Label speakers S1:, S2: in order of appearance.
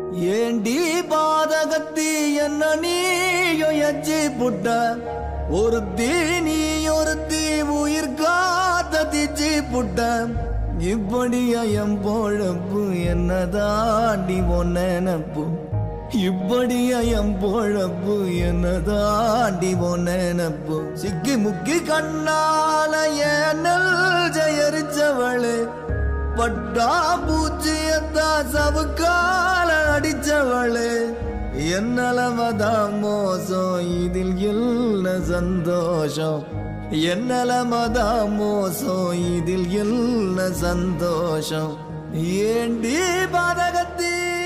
S1: ஏண்டி பாதகத்தி என்ன நீயும் எச்சி புட்ட ஒருத்தி நீ ஒருத்தி உயிர் காத்த தீச்சி புட்ட இப்படியா என் பொழப்பு என்ன தாண்டி ஒன்ன நினப்பு இப்படியா என் பொழப்பு என்ன தாண்டி ஒன்ன நினப்பு சிக்கி முக்கி கண்ணால ஏனல் ஜெயரிச்சவளே பட்டா பூச்சியத்தா சவுக்கால அடிச்சவளே என்னலமதா மோசம் இதில் என்ன சந்தோஷம் என்னலமதா மோசம் இதில் என்ன சந்தோஷம் ஏண்டி பாதகத்தீ